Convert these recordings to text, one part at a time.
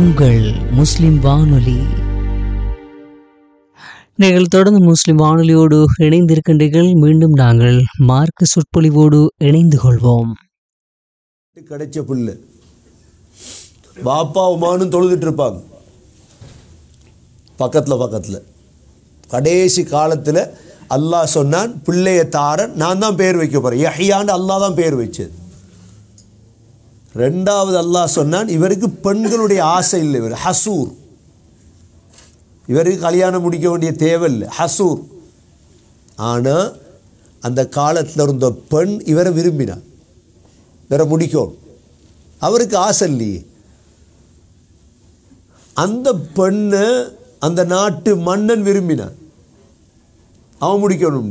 உங்கள் முஸ்லிம் வானொலி நீங்கள் தொடர்ந்து முஸ்லிம் வானொலியோடு இணைந்திருக்கின்றீர்கள் மீண்டும் நாங்கள் மார்க்க சொற்பொழிவோடு இணைந்து கொள்வோம் கிடைச்ச புல்லு பாப்பா உமானும் தொழுதுட்டு இருப்பாங்க பக்கத்தில் பக்கத்தில் கடைசி காலத்தில் அல்லாஹ் சொன்னான் பிள்ளைய தாரன் நான் தான் பேர் வைக்க போகிறேன் யஹ்யான்னு அல்லாஹ் தான் பேர் வச்சது ரெண்டாவது அல்லாஹ் சொன்னான் இவருக்கு பெண்களுடைய ஆசை இல்லை இவர் ஹசூர் இவருக்கு கல்யாணம் முடிக்க வேண்டிய தேவை இல்லை ஹசூர் ஆனால் அந்த காலத்தில் இருந்த பெண் இவரை விரும்பினார் இவரை முடிக்கணும் அவருக்கு ஆசை இல்லையே அந்த பெண்ணை அந்த நாட்டு மன்னன் விரும்பினான் அவன் முடிக்கணும்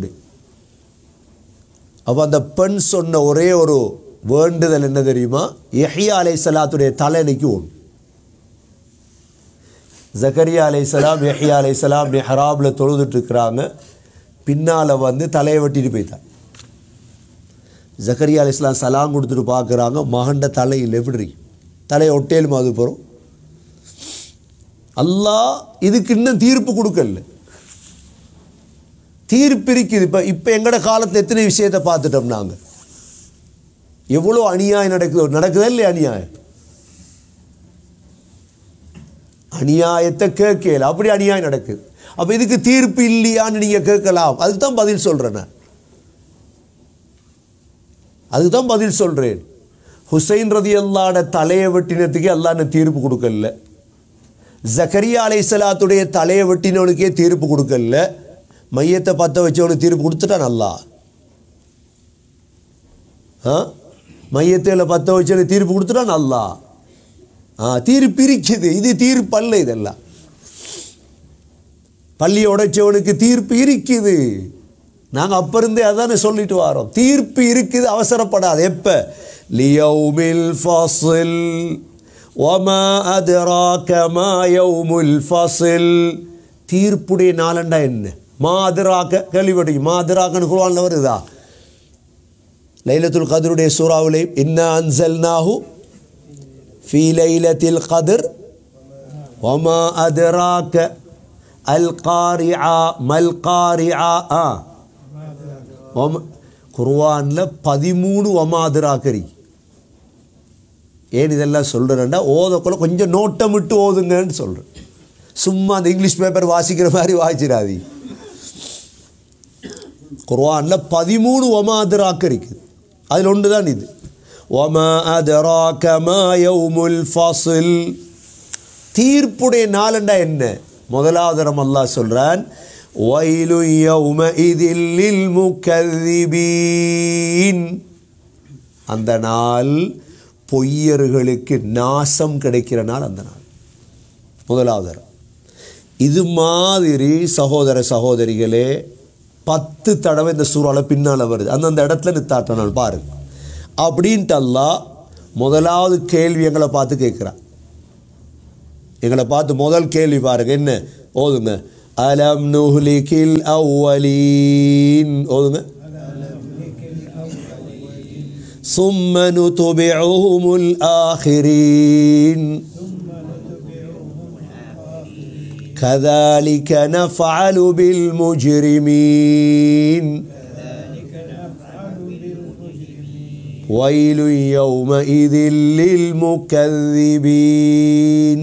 அப்போ அந்த பெண் சொன்ன ஒரே ஒரு வேண்டுதல் என்ன தெரியுமா யஹ்யா அலை சலாத்துடைய தலையணைக்கு ஒன்று ஜக்கரியா அலை சலாம் யஹ்யா அலை சலாம் மெஹராபில் தொழுதுட்டு இருக்கிறாங்க பின்னால் வந்து தலையை வெட்டிட்டு போயிட்டான் ஜக்கரியா அலி இஸ்லாம் சலாம் கொடுத்துட்டு பார்க்குறாங்க மகண்ட தலையில் எப்படி இருக்கு தலையை ஒட்டேலும் அது போகிறோம் அல்லாஹ் இதுக்கு இன்னும் தீர்ப்பு கொடுக்கல தீர்ப்பு இருக்குது இப்போ இப்போ எங்கட காலத்தில் எத்தனை விஷயத்தை பார்த்துட்டோம் நாங்கள் எவ்வளோ அநியாயம் நடக்குது நடக்குதா இல்லையா அநியாயம் அநியாயத்தை கேட்கல அப்படி அநியாயம் நடக்குது அப்போ இதுக்கு தீர்ப்பு இல்லையான்னு நீங்கள் கேட்கலாம் அதுக்கு தான் பதில் சொல்கிறேன் நான் அதுக்கு தான் பதில் சொல்கிறேன் ஹுசைன் ரதி அல்லாட தலையை வெட்டினத்துக்கே அல்லான்னு தீர்ப்பு கொடுக்கல ஜக்கரியா அலைசலாத்துடைய தலையை வெட்டினவனுக்கே தீர்ப்பு கொடுக்கல மையத்தை பற்ற வச்சவனுக்கு தீர்ப்பு கொடுத்துட்டான் அல்லா ஆ மையத்தில் பற்ற வச்சவனுக்கு தீர்ப்பு கொடுத்துட்டான் அல்லா ஆ தீர்ப்பு இருக்குது இது தீர்ப்பு அல்ல இதெல்லாம் பள்ளியை உடைச்சவனுக்கு தீர்ப்பு இருக்குது நாங்கள் அப்போ இருந்தே அதானே சொல்லிட்டு வரோம் தீர்ப்பு இருக்குது அவசரப்படாது எப்போ லியௌமில் ஃபாசில் ஒமா அதுராக மா யௌமுல் ஃபாசில் தீர்ப்புடைய நாளண்டா என்ன மா அதிராக்க கேள்விப்பட்டீங்க மா அதிராக்கன்னு குருவானில் வருதா லைலத்துல் கதருடைய சூறாவிலே இன்னா அன்சல்நாஹு ஃபீ லைலத்தில் கதிர் ஒமா அதுராக்க அல் காரிஆ மல் காரிஆ ஆ ஒம குர்வானில் பதிமூணு ஒமாதிராக்கரி ஏன் இதெல்லாம் சொல்கிறேன்டா ஓதக்குள்ள கொஞ்சம் நோட்டம் விட்டு ஓதுங்கன்னு சொல்கிறேன் சும்மா அந்த இங்கிலீஷ் பேப்பர் வாசிக்கிற மாதிரி வாசிச்சிடாதி குர்வானில் பதிமூணு ஒமாதிராக்கு இருக்குது அதில் ஒன்று தான் இது ஒமா அதராக யௌமுல் ஃபாசில் தீர்ப்புடைய நாளண்டா என்ன முதலாவது தரம் அல்லாஹ் சொல்கிறான் ويل يومئذ للمكذبين அந்த நாள் பொய்யர்களுக்கு நாசம் கிடைக்கிற நாள் அந்த நாள் முதலாவது இது மாதிரி சகோதர சகோதரிகளே பத்து தடவை இந்த சூறாவில் பின்னால் வருது அந்தந்த இடத்துல நித்தாட்ட நாள் பாருங்க அப்படின்ட்டு அல்லாஹ் முதலாவது கேள்வி எங்களை பார்த்து கேட்குறான் எங்களை பார்த்து முதல் கேள்வி பாருங்க என்ன ஓதுங்க அலம் நுஹ்லிகில் அவ்வலீன் ஓதுங்க ثم نتبعهم الآخرين كذلك نفعل بالمجرمين ويل يومئذ للمكذبين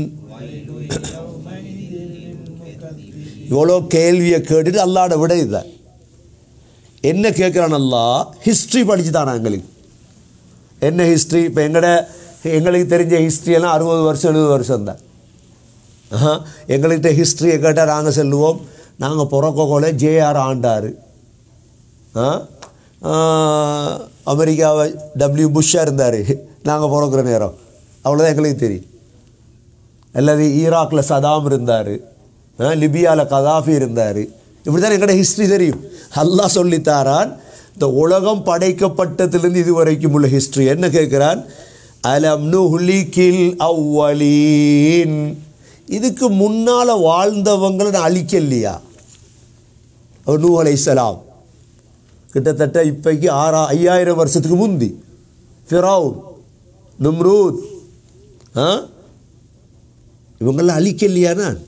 இவ்வளோ கேள்வியை கேட்டுட்டு அல்லாட விட இதுதான் என்ன கேட்குறான் அல்லா ஹிஸ்ட்ரி படித்து தானா எங்களுக்கு என்ன ஹிஸ்ட்ரி இப்போ எங்கட எங்களுக்கு தெரிஞ்ச ஹிஸ்ட்ரியெல்லாம் அறுபது வருஷம் எழுபது வருஷம் தான் ஆஹா எங்கள்கிட்ட ஹிஸ்ட்ரியை கேட்டால் நாங்கள் சொல்லுவோம் நாங்கள் பிறக்கோல ஜேஆர் ஆண்டார் ஆ அமெரிக்காவை டபிள்யூ புஷ்ஷாக இருந்தார் நாங்கள் பிறக்கிற நேரம் அவ்வளோதான் எங்களுக்கு தெரியும் அல்லது ஈராக்கில் சதாம் இருந்தார் லிபியாவில் கதாஃபி இருந்தார் இப்படி தான் எங்கள்ட ஹிஸ்ட்ரி தெரியும் அல்லாஹ் சொல்லித்தாரான் இந்த உலகம் படைக்கப்பட்டதுலேருந்து இது வரைக்கும் உள்ள ஹிஸ்ட்ரி என்ன கேட்குறான் அலம் நுஹ்லிகில் அவ்வலீன் இதுக்கு முன்னால் வாழ்ந்தவங்களை நான் அழிக்கலையா அவர் நூ அலைசலாம் கிட்டத்தட்ட இப்போக்கு ஆறா ஐயாயிரம் வருஷத்துக்கு முந்தி ஃபிரௌன் நும்ரூத் ஆ இவங்கெல்லாம் அழிக்கலையா நான்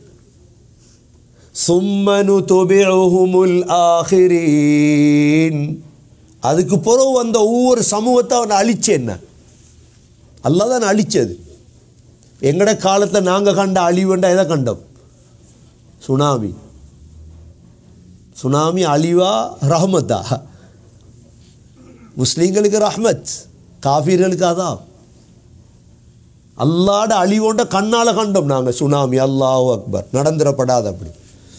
சும்மனு துபிஉஹுமுல் ஆஹிரீன் அதுக்கு பிறகு வந்த ஒவ்வொரு சமூகத்தை அவனை அழிச்சேன் நான் அல்லாஹ் தான் அழிச்சது எங்கட காலத்தில் நாங்கள் கண்ட அழிவுண்டா எதை கண்டோம் சுனாமி சுனாமி அழிவா ரஹமத்தா முஸ்லீம்களுக்கு ரஹ்மத் காஃபீர்களுக்கு அதான் அல்லாட அழிவோண்ட கண்ணால் கண்டோம் நாங்கள் சுனாமி அல்லாஹ் அக்பர் நடந்துடப்படாது அப்படி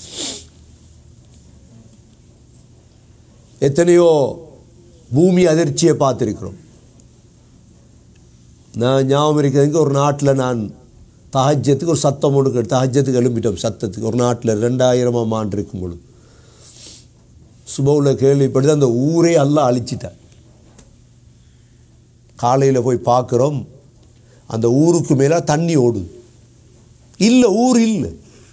எத்தனையோ பூமி அதிர்ச்சியை பார்த்துருக்கிறோம் நான் ஞாபகம் இருக்கிறதுக்கு ஒரு நாட்டில் நான் தஹஜத்துக்கு ஒரு சத்தம் ஒன்று கேட்டு தஹஜத்துக்கு எழும்பிட்டோம் சத்தத்துக்கு ஒரு நாட்டில் ரெண்டாயிரமாம் ஆண்டு இருக்கும் பொழுது சுபவில் கேள்விப்படுது அந்த ஊரே எல்லாம் அழிச்சிட்டேன் காலையில் போய் பார்க்குறோம் அந்த ஊருக்கு மேலே தண்ணி ஓடுது இல்லை ஊர் இல்லை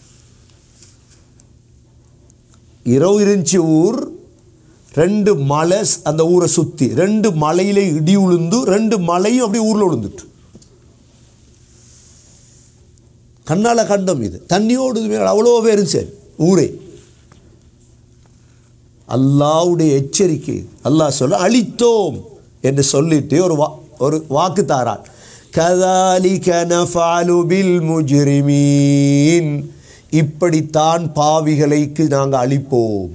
இரவு இருந்துச்சு ஊர் ரெண்டு மலை அந்த ஊரை சுற்றி ரெண்டு மலையில இடி உளுந்து ரெண்டு மலையும் அப்படியே ஊரில் விழுந்துட்டு கண்ணால் கண்டம் இது தண்ணி ஓடுது மேலே அவ்வளோ பேரும் சரி ஊரே அல்லாவுடைய எச்சரிக்கை அல்லாஹ் சொல்ல அழித்தோம் என்று சொல்லிட்டு ஒரு வா ஒரு வாக்கு தாரான் கதாலிக நஃபாலு பில் முஜ்ரிமீன் இப்படித்தான் பாவிகளைக்கு நாங்கள் அழிப்போம்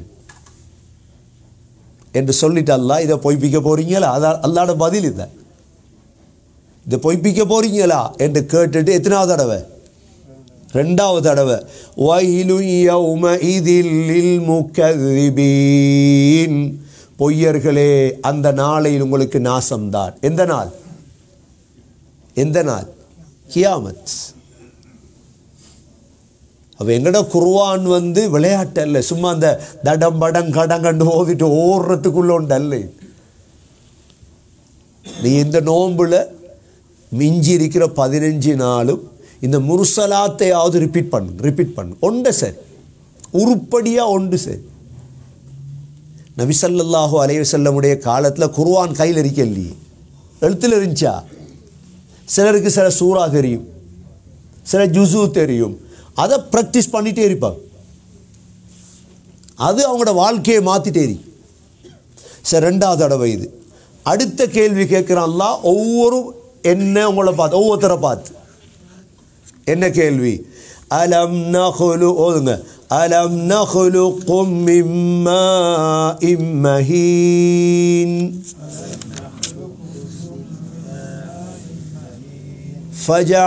என்று சொல்லிட்டு அல்லாஹ் இதை பொய்ப்பிக்க போறீங்களா அதான் அல்லாட பதில் இதை இதை பொய்ப்பிக்க போறீங்களா என்று கேட்டுட்டு எத்தனாவது தடவை ரெண்டாவது தடவை வயலு யௌமஇதில் முக்கதிபீன் பொய்யர்களே அந்த நாளையில் உங்களுக்கு நாசம்தான் எந்த நாள் எந்த நாள் கியாமத் அப்போ எங்கட குர்வான் வந்து விளையாட்டு அல்ல சும்மா அந்த தடம் படம் கடம் கண்டு ஓதிட்டு ஓடுறதுக்குள்ள ஒன்று அல்ல நீ இந்த நோன்புல மிஞ்சி இருக்கிற பதினஞ்சு நாளும் இந்த முருசலாத்தையாவது ரிப்பீட் பண்ணு ரிப்பீட் பண்ணு ஒன்று சரி உருப்படியாக ஒன்று சரி நபிசல்லாஹு அலைவசல்லமுடைய காலத்தில் குர்வான் கையில் இருக்க இல்லையே எழுத்தில் இருந்துச்சா சிலருக்கு சில சூறா தெரியும் சில ஜுசு தெரியும் அதை ப்ராக்டிஸ் பண்ணிகிட்டே இருப்பாங்க அது அவங்களோட வாழ்க்கையை மாற்றிட்டே இருக்கு சரி ரெண்டாவது தடவை இது அடுத்த கேள்வி கேட்குறான்ல ஒவ்வொரு என்ன உங்களை பார்த்து ஒவ்வொருத்தரை பார்த்து என்ன கேள்வி அலம் நகுலு ஓதுங்க அலம் நகுலு கொம்மிம்மா இம்மஹீன் فجعل